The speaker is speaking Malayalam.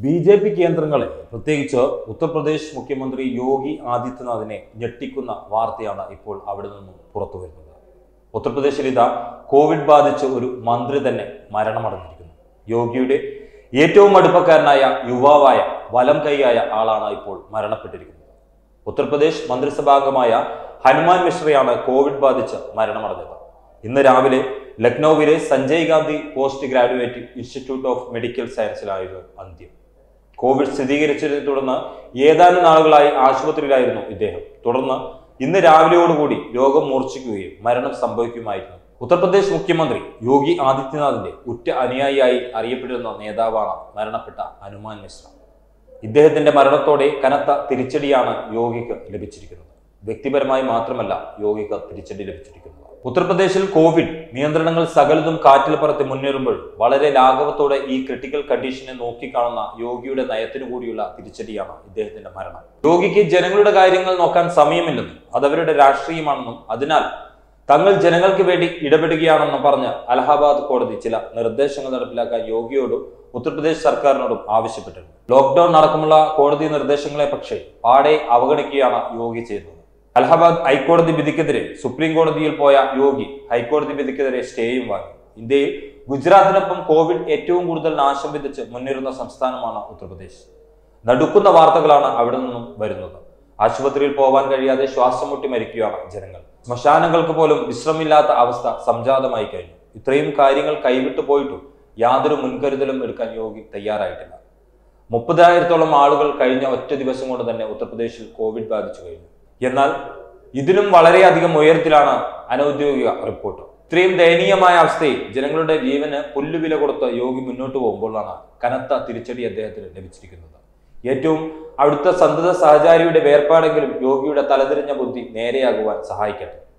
ബി ജെ പി കേന്ദ്രങ്ങളെ പ്രത്യേകിച്ച് ഉത്തർപ്രദേശ് മുഖ്യമന്ത്രി യോഗി ആദിത്യനാഥിനെ ഞെട്ടിക്കുന്ന വാർത്തയാണ് ഇപ്പോൾ അവിടെ നിന്നും പുറത്തു വരുന്നത് ഉത്തർപ്രദേശിൽ ഇതാ കോവിഡ് ബാധിച്ച് ഒരു മന്ത്രി തന്നെ മരണമടഞ്ഞിരിക്കുന്നു യോഗിയുടെ ഏറ്റവും അടുപ്പക്കാരനായ യുവാവായ വലം കൈയായ ആളാണ് ഇപ്പോൾ മരണപ്പെട്ടിരിക്കുന്നത് ഉത്തർപ്രദേശ് മന്ത്രിസഭാംഗമായ ഹനുമാൻ മിശ്രയാണ് കോവിഡ് ബാധിച്ച് മരണമടഞ്ഞത് ഇന്ന് രാവിലെ ലക്നൌവിലെ Sanjay Gandhi post graduate institute of medical സയൻസിലായിരുന്നു അന്ത്യം കോവിഡ് സ്ഥിരീകരിച്ചതിനെ തുടർന്ന് ഏതാനും നാളുകളായി ആശുപത്രിയിലായിരുന്നു ഇദ്ദേഹം തുടർന്ന് ഇന്ന് രാവിലെയോടുകൂടി രോഗം മൂർച്ഛിക്കുകയും മരണം സംഭവിക്കുമായിരുന്നു ഉത്തർപ്രദേശ് മുഖ്യമന്ത്രി യോഗി ആദിത്യനാഥിന്റെ ഉറ്റ അനുയായിയായി അറിയപ്പെട്ടിരുന്ന നേതാവാണ് മരണപ്പെട്ട ഹനുമാൻ മിശ്ര ഇദ്ദേഹത്തിന്റെ മരണത്തോടെ കനത്ത തിരിച്ചടിയാണ് യോഗിക്ക് ലഭിച്ചിരിക്കുന്നത് വ്യക്തിപരമായി മാത്രമല്ല യോഗിക്ക് തിരിച്ചടി ലഭിച്ചിരിക്കുന്നത് ഉത്തർപ്രദേശിൽ കോവിഡ് നിയന്ത്രണങ്ങൾ സകലതും കാറ്റിൽ പറത്തി മുന്നേറുമ്പോൾ വളരെ ലാഘവത്തോടെ ഈ ക്രിട്ടിക്കൽ കണ്ടീഷനെ നോക്കിക്കാണുന്ന യോഗിയുടെ നയത്തിനു കൂടിയുള്ള തിരിച്ചടിയാണ് ഇദ്ദേഹത്തിന്റെ മരണം യോഗിക്ക് ജനങ്ങളുടെ കാര്യങ്ങൾ നോക്കാൻ സമയമില്ലെന്നും അതവരുടെ രാഷ്ട്രീയമാണെന്നും അതിനാൽ തങ്ങൾ ജനങ്ങൾക്ക് വേണ്ടി ഇടപെടുകയാണെന്ന് പറഞ്ഞ് അലഹാബാദ് കോടതി ചില നിർദ്ദേശങ്ങൾ നടപ്പിലാക്കാൻ യോഗിയോടും ഉത്തർപ്രദേശ് സർക്കാരിനോടും ആവശ്യപ്പെട്ടിരുന്നു ലോക്ക്ഡൌൺ അടക്കമുള്ള കോടതി നിർദ്ദേശങ്ങളെ പക്ഷേ പാടെ അവഗണിക്കുകയാണ് യോഗി ചെയ്തത് അലഹബാദ് ഹൈക്കോടതി വിധിക്കെതിരെ സുപ്രീം കോടതിയിൽ പോയ യോഗി ഹൈക്കോടതി വിധിക്കെതിരെ സ്റ്റേയും വാങ്ങി ഇന്ത്യയിൽ ഗുജറാത്തിനൊപ്പം കോവിഡ് ഏറ്റവും കൂടുതൽ നാശം വിധിച്ച് മുന്നേറുന്ന സംസ്ഥാനമാണ് ഉത്തർപ്രദേശ് നടുക്കുന്ന വാർത്തകളാണ് അവിടെ നിന്നും വരുന്നത് ആശുപത്രിയിൽ പോവാൻ കഴിയാതെ ശ്വാസം മുട്ടി മരിക്കുകയാണ് ജനങ്ങൾ ശ്മശാനങ്ങൾക്ക് പോലും വിശ്രമില്ലാത്ത അവസ്ഥ സംജാതമായി കഴിഞ്ഞു ഇത്രയും കാര്യങ്ങൾ കൈവിട്ടു പോയിട്ടും യാതൊരു മുൻകരുതലും എടുക്കാൻ യോഗി തയ്യാറായിട്ടില്ല മുപ്പതിനായിരത്തോളം ആളുകൾ കഴിഞ്ഞ ഒറ്റ ദിവസം കൊണ്ട് തന്നെ ഉത്തർപ്രദേശിൽ കോവിഡ് ബാധിച്ചു കഴിഞ്ഞു എന്നാൽ ഇതിലും വളരെയധികം ഉയരത്തിലാണ് അനൌദ്യോഗിക റിപ്പോർട്ട് ഇത്രയും ദയനീയമായ അവസ്ഥയിൽ ജനങ്ങളുടെ ജീവന് പുല്ലുവില കൊടുത്ത് യോഗി മുന്നോട്ട് പോകുമ്പോഴാണ് കനത്ത തിരിച്ചടി അദ്ദേഹത്തിന് ലഭിച്ചിരിക്കുന്നത് ഏറ്റവും അടുത്ത സന്തത സഹചാരിയുടെ വേർപാടെങ്കിലും യോഗിയുടെ തലതിരിഞ്ഞ ബുദ്ധി നേരെയാകുവാൻ സഹായിക്കട്ടെ